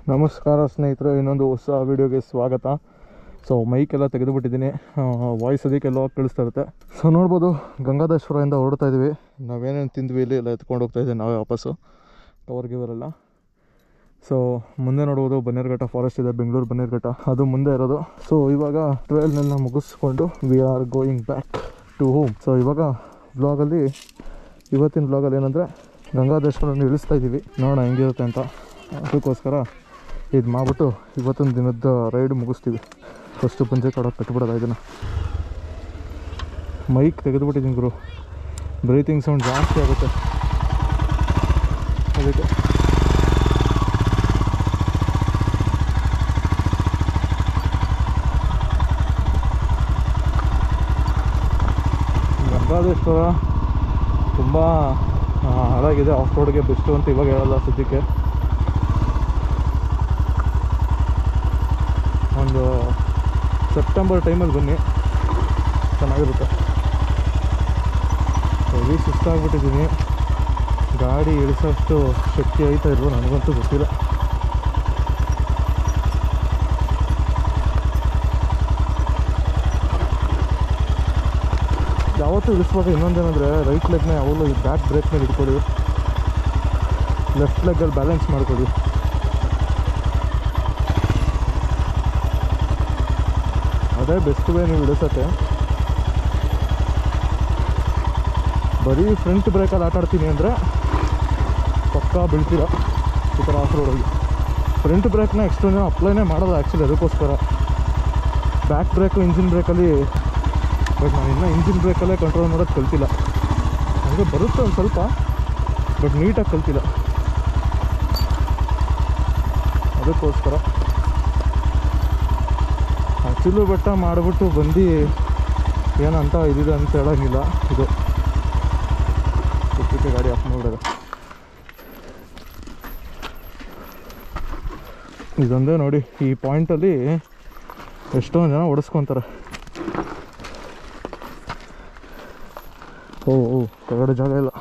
ನಮಸ್ಕಾರ ಸ್ನೇಹಿತರೆ ಇನ್ನೊಂದು ಹೊಸ ವೀಡಿಯೋಗೆ ಸ್ವಾಗತ ಸೊ ಮೈಕೆಲ್ಲ ತೆಗೆದುಬಿಟ್ಟಿದ್ದೀನಿ ವಾಯ್ಸ್ ಅದಕ್ಕೆಲ್ಲ ಕೇಳಿಸ್ತಾ ಇರುತ್ತೆ ಸೊ ನೋಡ್ಬೋದು ಗಂಗಾಧೇಶ್ವರದಿಂದ ಹೊರಡ್ತಾ ಇದ್ದೀವಿ ನಾವೇನೇನು ತಿಂದ್ವಿ ಇಲ್ಲಿ ಎಲ್ಲ ಎತ್ಕೊಂಡು ಹೋಗ್ತಾ ಇದ್ದೀವಿ ನಾವೇ ವಾಪಸ್ಸು ಕವರ್ ಗಿವರೆಲ್ಲ ಸೊ ಮುಂದೆ ನೋಡ್ಬೋದು ಬನ್ನೇರುಘಟ್ಟ ಫಾರೆಸ್ಟ್ ಇದೆ ಬೆಂಗಳೂರು ಬನ್ನೇರುಘಟ್ಟ ಅದು ಮುಂದೆ ಇರೋದು ಸೊ ಇವಾಗ ಟ್ರೈಲ್ನೆಲ್ಲ ಮುಗಿಸ್ಕೊಂಡು we are going back to home so ಇವಾಗ ಬ್ಲಾಗಲ್ಲಿ ಇವತ್ತಿನ ಬ್ಲಾಗಲ್ಲಿ ಏನಂದರೆ ಗಂಗಾಧೇಶ್ವರನ ಇಳಿಸ್ತಾ ಇದ್ದೀವಿ ನೋಡೋಣ ಹೆಂಗಿರುತ್ತೆ ಅಂತ ಅದಕ್ಕೋಸ್ಕರ ಇದು ಮಾಡಿಬಿಟ್ಟು ಇವತ್ತಿನ ದಿನದ ರೈಡ್ ಮುಗಿಸ್ತೀವಿ ಫಸ್ಟು ಪಂಚೆ ಕಡೆ ಕಟ್ಬಿಡೋದ ಇದನ್ನು ಮೈಕ್ ತೆಗೆದುಬಿಟ್ಟಿದ್ದೀನಿ ಗುರು ಬ್ರೀತಿಂಗ್ ಸೌಂಡ್ ಜಾಸ್ತಿ ಆಗುತ್ತೆ ಅದಕ್ಕೆ ಗಂಗಾಧೇಶ್ವರ ತುಂಬ ಹಾಳಾಗಿದೆ ಆಫ್ ರೋಡ್ಗೆ ಬೆಸ್ಟು ಅಂತ ಇವಾಗ ಹೇಳಲ್ಲ ಸದ್ಯಕ್ಕೆ ಒಂದು ಸೆಪ್ಟೆಂಬರ್ ಟೈಮಲ್ಲಿ ಬನ್ನಿ ಚೆನ್ನಾಗಿರುತ್ತೆ ಹೆವಿ ಸುಸ್ತಾಗ್ಬಿಟ್ಟಿದ್ದೀನಿ ಗಾಡಿ ಇಳಿಸೋಷ್ಟು ಶಕ್ತಿ ಐತಾ ಇಲ್ವೋ ನನಗಂತೂ ಗೊತ್ತಿಲ್ಲ ಯಾವತ್ತೂ ಇಳಿಸುವಾಗ ಇನ್ನೊಂದೇನೆಂದರೆ ರೈಟ್ ಲೆಗ್ನ ಯಾವಾಗಲೂ ಈ ಬ್ಯಾಕ್ ಬ್ರೇಕ್ ಮೇಲೆ ಇಟ್ಕೊಳ್ಳಿ ಲೆಫ್ಟ್ ಲೆಗ್ಗಲ್ಲಿ ಬ್ಯಾಲೆನ್ಸ್ ಮಾಡ್ಕೊಳ್ಳಿ ಅದೇ ಬೆಸ್ಟ್ ವೇ ನೀವು ಇಳಿಸೋಕ್ಕೆ ಬರೀ ಫ್ರಂಟ್ ಬ್ರೇಕಲ್ಲಿ ಆಟ ಆಡ್ತೀನಿ ಅಂದರೆ ಪಕ್ಕಾ ಬೀಳ್ತೀರ ಈ ಥರ ಆಫ್ ರೋಡಲ್ಲಿ ಫ್ರಂಟ್ ಬ್ರೇಕ್ನ ಎಕ್ಸ್ಟ್ರಾ ಜನ ಅಪ್ಲೈನೇ ಮಾಡೋದು ಆ್ಯಕ್ಚುಲಿ ಅದಕ್ಕೋಸ್ಕರ ಬ್ಯಾಕ್ ಬ್ರೇಕು ಇಂಜಿನ್ ಬ್ರೇಕಲ್ಲಿ ಬಟ್ ನಾನು ಇನ್ನೂ ಇಂಜಿನ್ ಬ್ರೇಕಲ್ಲೇ ಕಂಟ್ರೋಲ್ ಮಾಡೋದು ಕಲ್ತಿಲ್ಲ ನನಗೆ ಬರುತ್ತೆ ಒಂದು ಸ್ವಲ್ಪ ಬಟ್ ನೀಟಾಗಿ ಕಲ್ತಿಲ್ಲ ಅದಕ್ಕೋಸ್ಕರ ಹಸಿಲು ಬೆಟ್ಟ ಮಾಡಿಬಿಟ್ಟು ಬಂದು ಏನಂತ ಇದಿದೆ ಅಂತ ಹೇಳೋಂಗಿಲ್ಲ ಇದು ಇದಕ್ಕೆ ಗಾಡಿ ಆಫ್ ಮಾಡಿಬಿಡೋದು ಇದೊಂದೇ ನೋಡಿ ಈ ಪಾಯಿಂಟಲ್ಲಿ ಎಷ್ಟೊಂದು ಜನ ಓಡಿಸ್ಕೊತಾರೆ ಓ ಓ ಕೆಳಗಡೆ ಜಾಗ ಇಲ್ಲ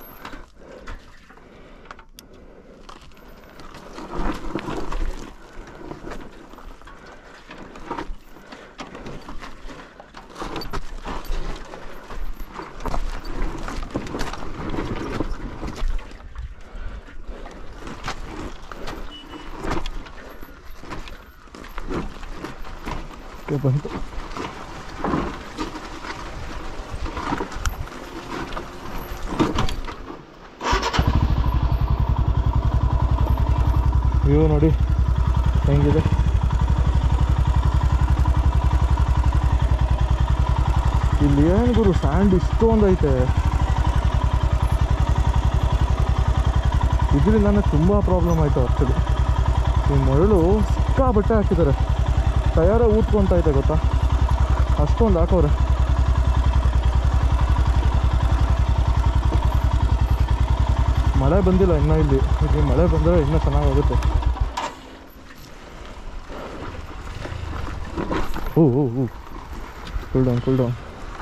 ಓಕೆ ಬಂತು ವ್ಯೂ ನೋಡಿ ಹೆಂಗಿದೆ ಇಲ್ಲಿ ಏನು ಗುರು ಸ್ಯಾಂಡ್ ಇಷ್ಟೊಂದು ಐತೆ ಇದರಿಂದಾನೆ ತುಂಬ ಪ್ರಾಬ್ಲಮ್ ಆಯಿತು ಆ್ಯಕ್ಚುಲಿ ಈ ಮರಳು ಸಿಕ್ಕಾಬಟ್ಟೆ ಹಾಕಿದ್ದಾರೆ ಟಯರ ಊದ್ಕೊಂತ ಐತೆ ಗೊತ್ತಾ ಅಷ್ಟೊಂದು ಹಾಕವ್ರೆ ಮಳೆ ಬಂದಿಲ್ಲ ಇನ್ನೂ ಇಲ್ಲಿ ಇಲ್ಲಿ ಮಳೆ ಬಂದರೆ ಇನ್ನೂ ಚೆನ್ನಾಗಾಗುತ್ತೆ oh oh oh cool down cool down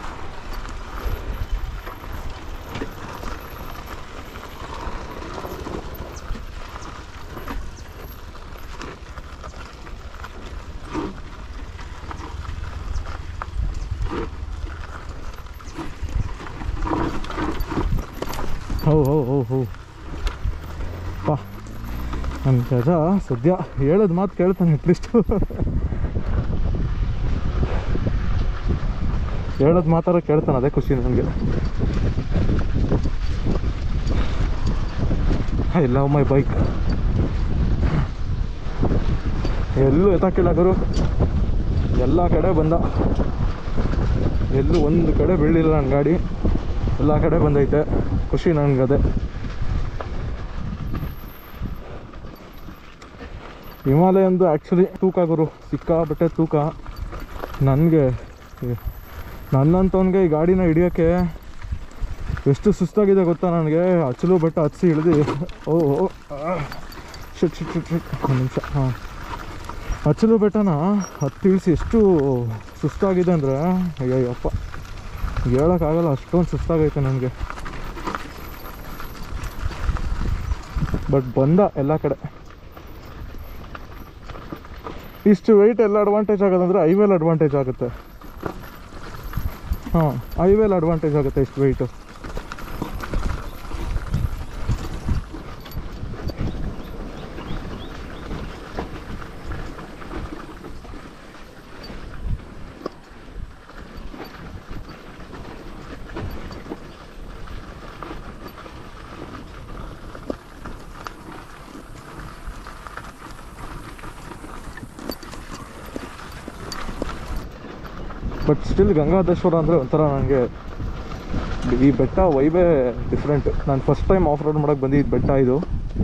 ಹೋ ಹೋ ಹೋ ಹೋ ಪಾ ನನ್ನ ಗಜ ಸದ್ಯ ಹೇಳೋದು ಮಾತು ಕೇಳ್ತಾನೆ ಅಟ್ಲೀಸ್ಟ್ ಹೇಳೋದು ಮಾತಾರ ಕೇಳ್ತಾನೆ ಅದೇ ಖುಷಿ ನನಗೆ ಐ ಲವ್ ಮೈ ಬೈಕ್ ಎಲ್ಲೂ ಎತ್ತಾಕಿಲ್ಲ ಗುರು ಎಲ್ಲ ಕಡೆ ಬಂದ ಎಲ್ಲೂ ಒಂದು ಕಡೆ ಬೀಳಿಲ್ಲ ನನ್ನ ಗಾಡಿ ಎಲ್ಲ ಕಡೆ ಬಂದೈತೆ ಖುಷಿ ನನಗದೆ ಹಿಮಾಲಯಂದು ಆ್ಯಕ್ಚುಲಿ ತೂಕ ಗುರು ಸಿಕ್ಕಾಬಟ್ಟೆ ತೂಕ ನನಗೆ ನನ್ನಂಥವ್ನಿಗೆ ಈ ಗಾಡಿನ ಹಿಡಿಯೋಕ್ಕೆ ಎಷ್ಟು ಸುಸ್ತಾಗಿದೆ ಗೊತ್ತಾ ನನಗೆ ಹಚ್ಚಲು ಬೆಟ್ಟ ಹಚ್ಚಿ ಇಳಿದು ಓ ಓ, ಆ, ಶಿಟ್ ಶಿಟ್ ಶಿಟ್ ಶಿಟ್ ಒಂದು ನಿಮಿಷ ಹಾಂ ಹಚ್ಚಲು ಬೆಟ್ಟನ ಹತ್ತಿ ಇಳಿಸಿ ಎಷ್ಟು ಸುಸ್ತಾಗಿದೆ ಅಂದರೆ ಅಯ್ಯಯ್ಯಪ್ಪ ಹೇಳೋಕ್ಕಾಗಲ್ಲ ಅಷ್ಟೊಂದು ಸುಸ್ತಾಗೈತೆ ನನಗೆ ಬಟ್ ಬಂದ ಎಲ್ಲ ಕಡೆ ಇಷ್ಟು ವೆಯ್ಟ್ ಎಲ್ಲ ಅಡ್ವಾಂಟೇಜ್ ಆಗೋದಂದ್ರೆ ಹೈವೇಲಿ ಅಡ್ವಾಂಟೇಜ್ ಆಗುತ್ತೆ ಹಾಂ ಹೈವೇಲಿ ಅಡ್ವಾಂಟೇಜ್ ಆಗುತ್ತೆ ಇಷ್ಟು ವೆಯ್ಟು ಬಟ್ ಸ್ಟಿಲ್ ಗಂಗಾಧೇಶ್ವರ ಅಂದರೆ ಒಂಥರ ನನಗೆ ಈ ಬೆಟ್ಟ ವೈಬೇ ಡಿಫ್ರೆಂಟ್ ನಾನು ಫಸ್ಟ್ ಟೈಮ್ ಆಫ್ ರೋಡ್ ಮಾಡೋಕ್ಕೆ ಬಂದಿದ್ದು ಬೆಟ್ಟ ಇದು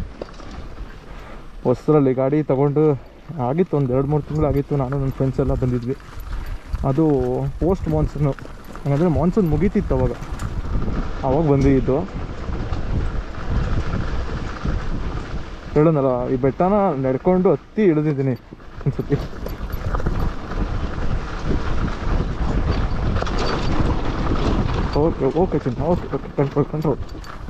ಹೊಸರಲ್ಲಿ ಗಾಡಿ ತಗೊಂಡು ಆಗಿತ್ತು ಒಂದು ಎರಡು ಮೂರು ತಿಂಗಳು ಆಗಿತ್ತು ನಾನು ನನ್ನ ಫ್ರೆಂಡ್ಸ್ ಎಲ್ಲ ಬಂದಿದ್ವಿ ಅದು ಪೋಸ್ಟ್ ಮಾನ್ಸೂನು ಹಾಗಂದರೆ ಮಾನ್ಸೂನ್ ಮುಗೀತಿತ್ತು ಅವಾಗ ಅವಾಗ ಬಂದಿದ್ದು ಹೇಳೋನಲ್ಲ ಈ ಬೆಟ್ಟನ ನಡ್ಕೊಂಡು ಹತ್ತಿ ಇಳಿದಿದ್ದೀನಿ ಅನ್ಸತಿ ಓಕೆ ಓಕೆ ಚಿನ್ನ ಓಕೆ ಓಕೆ ಕಂಟ್ರೋಲ್ ಕಂಟ್ರೋಲ್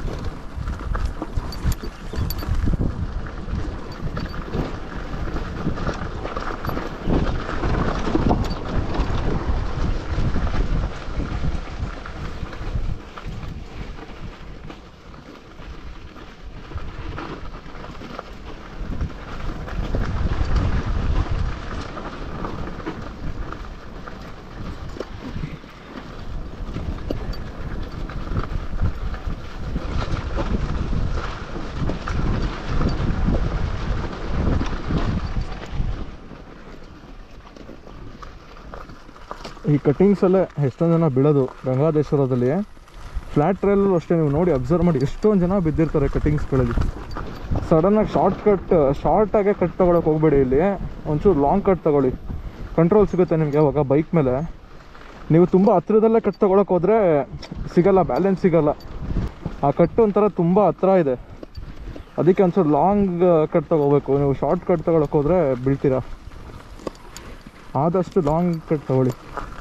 ಈ ಕಟ್ಟಿಂಗ್ಸಲ್ಲೇ ಎಷ್ಟೊಂದು ಜನ ಬೀಳೋದು ಗಂಗಾಧೇಶ್ವರದಲ್ಲಿ ಫ್ಲ್ಯಾಟ್ ಟ್ರೈಲಲ್ಲೂ ಅಷ್ಟೇ ನೀವು ನೋಡಿ ಅಬ್ಸರ್ವ್ ಮಾಡಿ ಎಷ್ಟೊಂದು ಜನ ಬಿದ್ದಿರ್ತಾರೆ ಕಟ್ಟಿಂಗ್ಸ್ಗಳಲ್ಲಿ ಸಡನ್ನಾಗಿ ಶಾರ್ಟ್ ಕಟ್ ಶಾರ್ಟಾಗೆ ಕಟ್ ತೊಗೊಳಕ್ಕೆ ಹೋಗಬೇಡಿ ಇಲ್ಲಿ ಒಂಚೂರು ಲಾಂಗ್ ಕಟ್ ತೊಗೊಳ್ಳಿ ಕಂಟ್ರೋಲ್ ಸಿಗುತ್ತೆ ನಿಮಗೆ ಅವಾಗ ಬೈಕ್ ಮೇಲೆ ನೀವು ತುಂಬ ಹತ್ರದಲ್ಲೇ ಕಟ್ ತೊಗೊಳಕ್ಕೆ ಹೋದರೆ ಸಿಗಲ್ಲ ಬ್ಯಾಲೆನ್ಸ್ ಸಿಗಲ್ಲ ಆ ಕಟ್ಟು ಒಂಥರ ತುಂಬ ಹತ್ರ ಇದೆ ಅದಕ್ಕೆ ಒಂಚೂರು ಲಾಂಗ್ ಕಟ್ ತೊಗೋಬೇಕು ನೀವು ಶಾರ್ಟ್ ಕಟ್ ತೊಗೊಳಕ್ಕೆ ಹೋದರೆ ಬೀಳ್ತೀರಾ ಆದಷ್ಟು ಲಾಂಗ್ ಕಟ್ ತಗೊಳ್ಳಿ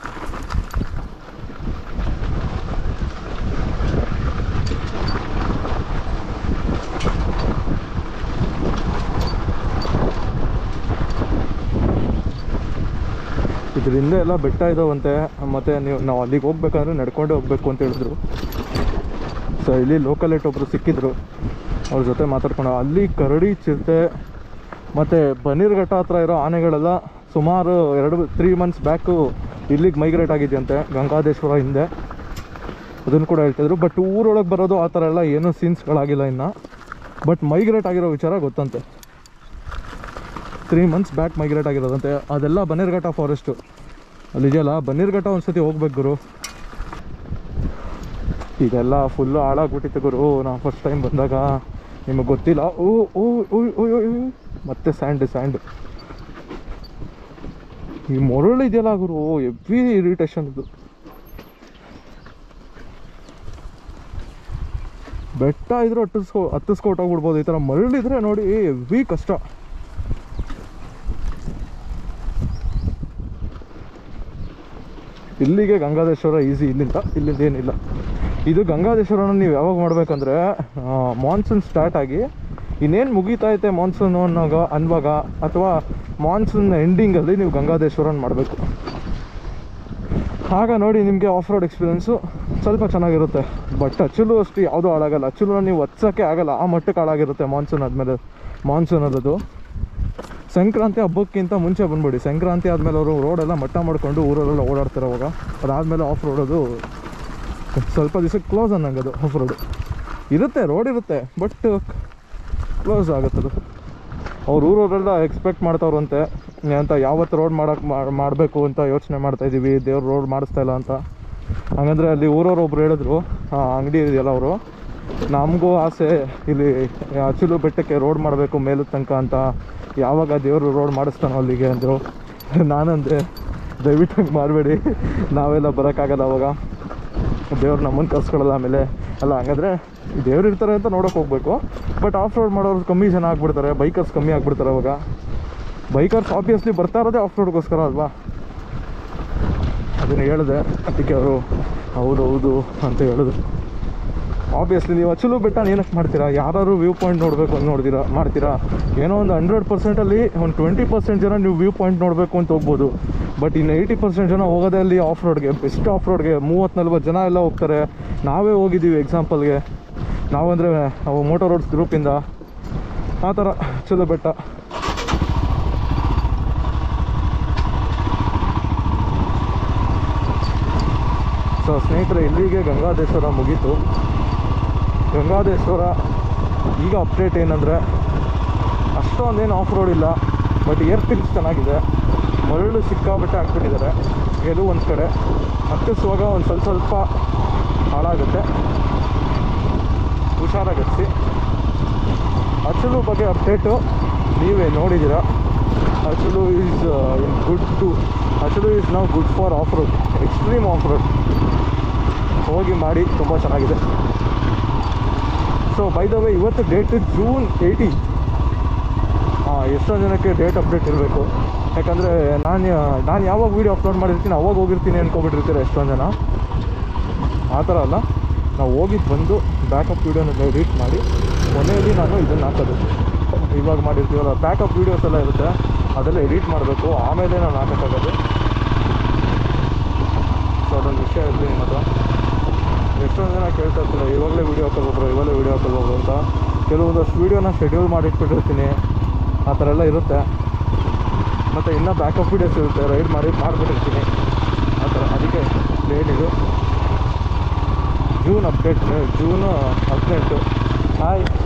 ಇದರಿಂದ ಎಲ್ಲ ಬೆಟ್ಟ ಇದಾವಂತೆ ಮತ್ತು ನೀವು ನಾವು ಅಲ್ಲಿಗೆ ಹೋಗ್ಬೇಕಂದ್ರೆ ನಡ್ಕೊಂಡೇ ಹೋಗ್ಬೇಕು ಅಂತ ಹೇಳಿದ್ರು ಸೊ ಇಲ್ಲಿ ಲೋಕಲೇಟ್ ಒಬ್ಬರು ಸಿಕ್ಕಿದ್ರು ಅವ್ರ ಜೊತೆ ಮಾತಾಡ್ಕೊಂಡು ಅಲ್ಲಿ ಕರಡಿ ಚಿರತೆ ಮತ್ತು ಬನ್ನೀರ್ಘಟ್ಟ ಹತ್ರ ಇರೋ ಆನೆಗಳೆಲ್ಲ ಸುಮಾರು ಎರಡು ತ್ರೀ ಮಂತ್ಸ್ ಬ್ಯಾಕು ಇಲ್ಲಿಗೆ ಮೈಗ್ರೇಟ್ ಆಗಿದೆಯಂತೆ ಗಂಗಾಧೇಶ್ವರ ಹಿಂದೆ ಅದನ್ನು ಕೂಡ ಹೇಳ್ತಿದ್ರು ಬಟ್ ಊರೊಳಗೆ ಬರೋದು ಆ ಥರ ಎಲ್ಲ ಏನೂ ಸೀನ್ಸ್ಗಳಾಗಿಲ್ಲ ಇನ್ನು ಬಟ್ ಮೈಗ್ರೇಟ್ ಆಗಿರೋ ವಿಚಾರ ಗೊತ್ತಂತೆ ತ್ರೀ ಮಂತ್ಸ್ ಬ್ಯಾಕ್ ಮೈಗ್ರೇಟ್ ಆಗಿರೋದಂತೆ ಅದೆಲ್ಲ ಬನ್ನೀರ್ಘಟ್ಟ ಫಾರೆಸ್ಟು ಅಲ್ಲಿದೆಯಲ್ಲ ಬನ್ನೀರ್ಘಟ್ಟ ಒಂದ್ಸತಿ ಹೋಗ್ಬೇಕು ಗುರು ಇದೆಲ್ಲ ಫುಲ್ಲು ಹಾಳಾಗ್ಬಿಟ್ಟಿತ್ತು ಗುರು ನಾವು ಫಸ್ಟ್ ಟೈಮ್ ಬಂದಾಗ ನಿಮಗೆ ಗೊತ್ತಿಲ್ಲ ಓ ಓ ಓ ಓ ಓ, ಓ. ಮತ್ತೆ ಸ್ಯಾಂಡ್ ಸ್ಯಾಂಡ್ ಈ ಮೊರಳು ಇದೆಯಲ್ಲ ಗುರು ಎವ್ರಿ ಇರಿಟೇಷನ್ ಇದು ಬೆಟ್ಟ ಇದ್ರೆ ಹತ್ತಿಸ್ಕೊ ಹತ್ತಿಸ್ಕೊಟ್ಟೋಗ್ಬಿಡ್ಬೋದು ಈ ಥರ ಮರಳಿದ್ರೆ ನೋಡಿ ಎವ್ರಿ ಕಷ್ಟ ಇಲ್ಲಿಗೆ ಗಂಗಾಧೇಶ್ವರ ಈಸಿ ಇಲ್ಲಿಂದ ಇಲ್ಲಿಂದ ಏನಿಲ್ಲ ಇದು ಗಂಗಾಧೇಶ್ವರನ ನೀವು ಯಾವಾಗ ಮಾಡ್ಬೇಕಂದ್ರೆ ಮಾನ್ಸೂನ್ ಸ್ಟಾರ್ಟ್ ಆಗಿ ಇನ್ನೇನು ಮುಗೀತಾ ಐತೆ ಮಾನ್ಸೂನು ಅನ್ನೋಗ ಅನ್ನುವಾಗ ಅಥವಾ ಮಾನ್ಸೂನ್ ಎಂಡಿಂಗಲ್ಲಿ ನೀವು ಗಂಗಾಧೇಶ್ವರನ ಮಾಡಬೇಕು ಆಗ ನೋಡಿ ನಿಮಗೆ ಆಫ್ ರೋಡ್ ಎಕ್ಸ್ಪೀರಿಯೆನ್ಸು ಸ್ವಲ್ಪ ಚೆನ್ನಾಗಿರುತ್ತೆ ಬಟ್ ಅಚ್ಚಲು ಅಷ್ಟು ಯಾವುದೂ ಹಾಳಾಗಲ್ಲ ಅಚ್ಚಲು ನೀವು ಹತ್ಸೋಕ್ಕೆ ಆಗಲ್ಲ ಆ ಮಟ್ಟಕ್ಕೆ ಹಾಳಾಗಿರುತ್ತೆ ಮಾನ್ಸೂನ್ ಆದಮೇಲೆ ಮಾನ್ಸೂನ್ ಅದದು ಸಂಕ್ರಾಂತಿ ಹಬ್ಬಕ್ಕಿಂತ ಮುಂಚೆ ಬಂದ್ಬಿಡಿ ಸಂಕ್ರಾಂತಿ ಆದಮೇಲೆ ಅವರು ರೋಡೆಲ್ಲ ಮಟ್ಟ ಮಾಡಿಕೊಂಡು ಊರಲ್ಲೆಲ್ಲ ಓಡಾಡ್ತಾರೆ ಅವಾಗ ಅದಾದಮೇಲೆ ಆಫ್ ರೋಡದು ಸ್ವಲ್ಪ ದಿವಸಕ್ಕೆ ಕ್ಲೋಸ್ ಅನ್ನಂಗೆ ಅದು ಆಫ್ ರೋಡು ಇರುತ್ತೆ ರೋಡ್ ಇರುತ್ತೆ ಬಟ್ ಕ್ಲೋಸ್ ಆಗುತ್ತದು ಅವ್ರ ಊರವರೆಲ್ಲ ಎಕ್ಸ್ಪೆಕ್ಟ್ ಮಾಡ್ತಾವ್ರಂತೆ ಅಂತ ಯಾವತ್ತು ರೋಡ್ ಮಾಡಕ್ಕೆ ಮಾಡಬೇಕು ಅಂತ ಯೋಚನೆ ಮಾಡ್ತಾ ಇದ್ದೀವಿ ದೇವ್ರು ರೋಡ್ ಮಾಡಿಸ್ತಾ ಇಲ್ಲ ಅಂತ ಹಂಗಂದ್ರೆ ಅಲ್ಲಿ ಊರವ್ರು ಒಬ್ರು ಹೇಳಿದ್ರು ಆ ಅಂಗಡಿ ಇದೆಯಲ್ಲ ಅವರು ನಮಗೂ ಆಸೆ ಇಲ್ಲಿ ಅಚಲು ಬೆಟ್ಟಕ್ಕೆ ರೋಡ್ ಮಾಡಬೇಕು ಮೇಲದ ತನಕ ಅಂತ ಯಾವಾಗ ದೇವರು ರೋಡ್ ಮಾಡಿಸ್ತಾನೋ ಅಲ್ಲಿಗೆ ಅಂದರು ನಾನಂದೆ ದಯವಿಟ್ಟು ಹಂಗೆ ಮಾಡಬೇಡಿ ನಾವೆಲ್ಲ ಬರೋಕ್ಕಾಗಲ್ಲ ಅವಾಗ ದೇವ್ರು ನಮ್ಮನ್ನು ಕರ್ಸ್ಕೊಳ್ಳಲ್ಲ ಆಮೇಲೆ ಅಲ್ಲ ಹಂಗಾದ್ರೆ ದೇವ್ರು ಇರ್ತಾರೆ ಅಂತ ನೋಡೋಕೆ ಹೋಗ್ಬೇಕು ಬಟ್ ಆಫ್ ರೋಡ್ ಮಾಡೋರು ಕಮ್ಮಿ ಜನ ಆಗ್ಬಿಡ್ತಾರೆ ಬೈಕರ್ಸ್ ಕಮ್ಮಿ ಆಗ್ಬಿಡ್ತಾರೆ ಅವಾಗ ಬೈಕರ್ಸ್ ಆಬ್ವಿಯಸ್ಲಿ ಬರ್ತಾ ಇರೋದೇ ಆಫ್ ರೋಡ್ಗೋಸ್ಕರ ಅಲ್ವಾ ಅದನ್ನು ಹೇಳಿದೆ ಅದಕ್ಕೆ ಅವರು ಹೌದು ಹೌದು ಅಂತ ಹೇಳಿದ್ರು ಆಬ್ವಿಯಸ್ಲಿ ನೀವು ಅಚಲು ಬೆಟ್ಟ ಏನಕ್ಕೆ ಮಾಡ್ತೀರಾ ಯಾರು ವ್ಯೂ ಪಾಯಿಂಟ್ ನೋಡಬೇಕು ಅಂತ ನೋಡ್ತೀರಾ ಮಾಡ್ತೀರಾ ಏನೋ ಒಂದು ಹಂಡ್ರೆಡ್ ಪರ್ಸೆಂಟಲ್ಲಿ ಒಂದು ಟ್ವೆಂಟಿ ಪರ್ಸೆಂಟ್ ಜನ ನೀವು ವ್ಯೂ ಪಾಯಿಂಟ್ ನೋಡಬೇಕು ಅಂತ ಹೋಗ್ಬೋದು ಬಟ್ ಇನ್ನು ಏಯ್ಟಿ ಪರ್ಸೆಂಟ್ ಜನ ಹೋಗೋದೇ ಅಲ್ಲಿ ಆಫ್ ರೋಡ್ಗೆ ಬೆಸ್ಟ್ ಆಫ್ ರೋಡ್ಗೆ ಮೂವತ್ತು ನಲ್ವತ್ತು ಜನ ಎಲ್ಲ ಹೋಗ್ತಾರೆ ನಾವೇ ಹೋಗಿದ್ದೀವಿ ಎಕ್ಸಾಂಪಲ್ಗೆ ನಾವಂದರೆ ಅವು ಮೋಟರ್ ರೋಡ್ಸ್ ಗ್ರೂಪಿಂದ ಆ ಥರ ಚಲೋ ಬೆಟ್ಟ ಸೊ ಸ್ನೇಹಿತರೆ ಇಲ್ಲಿಗೆ ಗಂಗಾಧೇಶ್ವರ ಮುಗೀತು ಗಂಗಾಧೇಶ್ವರ ಈಗ ಅಪ್ಡೇಟ್ ಏನಂದರೆ ಅಷ್ಟೊಂದೇನು ಆಫ್ ರೋಡ್ ಇಲ್ಲ ಬಟ್ ಏರ್ ಪಿಕ್ಸ್ ಚೆನ್ನಾಗಿದೆ ಮರಳು ಸಿಕ್ಕಾಬಟ್ಟೆ ಹಾಕ್ಬಿಟ್ಟಿದ್ದಾರೆ ಎಲ್ಲೂ ಒಂದು ಕಡೆ ಹತ್ತಿಸುವಾಗ ಒಂದು ಸ್ವಲ್ಪ ಸ್ವಲ್ಪ ಹಾಳಾಗುತ್ತೆ ಹುಷಾರಾಗತ್ತಿ ಅಚಲು ಬಗ್ಗೆ ಅಪ್ಡೇಟು ನೀವೇ ನೋಡಿದ್ದೀರಾ ಅಚಲು ಈಸ್ ಗುಡ್ ಟು ಅಚಲು ಈಸ್ ನಾವು good for off road extreme off road ಹೋಗಿ ಮಾಡಿ ತುಂಬ ಚೆನ್ನಾಗಿದೆ ಸೊ ಬೈ ದ ವೇ ಇವತ್ತು ಡೇಟ್ ಜೂನ್ ಏಯ್ಟಿ ಎಷ್ಟೊಂದು ಜನಕ್ಕೆ ಡೇಟ್ ಅಪ್ಡೇಟ್ ಇರಬೇಕು ಯಾಕಂದರೆ ನಾನು ನಾನು ಯಾವಾಗ ವೀಡಿಯೋ ಅಪ್ಲೋಡ್ ಮಾಡಿರ್ತೀನಿ ಅವಾಗ ಹೋಗಿರ್ತೀನಿ ಅನ್ಕೊಬಿಟ್ಟಿರ್ತೀರ ಎಷ್ಟೊಂದು ಜನ ಆ ಥರ ಅಲ್ಲ ನಾವು ಹೋಗಿದ್ದು ಬಂದು ಬ್ಯಾಕಪ್ ವೀಡಿಯೋನ ಎಡಿಟ್ ಮಾಡಿ ಕೊನೆಯಲ್ಲಿ ನಾನು ಇದನ್ನು ಹಾಕೋದು ಇವಾಗ ಮಾಡಿರ್ತೀವಲ್ಲ ಬ್ಯಾಕಪ್ ವೀಡಿಯೋಸ್ ಎಲ್ಲ ಇರುತ್ತೆ ಅದೆಲ್ಲ ಎಡಿಟ್ ಮಾಡಬೇಕು ಆಮೇಲೆ ನಾನು ಹಾಕೋಕ್ಕಾಗೋದು ಸೊ ಅದೊಂದು ವಿಷಯ ಇರಲಿ ನಿಮ್ಮ ಹತ್ರ ಎಷ್ಟೊಂದು ಜನ ಕೇಳ್ತಾ ಇರ್ತಾರೆ ಇವಾಗಲೇ ವೀಡಿಯೋ ಹಾಕೋಬೋದು ಇವಾಗಲೇ ವೀಡಿಯೋ ಹಾಕೋಬೋದು ಅಂತ ಕೆಲವೊಂದಷ್ಟು ವೀಡಿಯೋನ ಶೆಡ್ಯೂಲ್ ಮಾಡಿಟ್ಬಿಟ್ಟಿರ್ತೀನಿ ಆ ಥರ ಎಲ್ಲ ಇರುತ್ತೆ ಮತ್ತು ಇನ್ನೂ ಬ್ಯಾಕಪ್ ವೀಡಿಯೋಸ್ ಇರುತ್ತೆ ರೈಡ್ ಮಾಡಿ ಮಾಡಿಬಿಟ್ಟಿರ್ತೀನಿ ಆ ಥರ ಅದಕ್ಕೆ ಲೇಟ್ ಇದು ಜೂನ್ ಅಪ್ಡೇಟ್ ಜೂನು ಹದಿನೆಂಟು ಹಾಯ್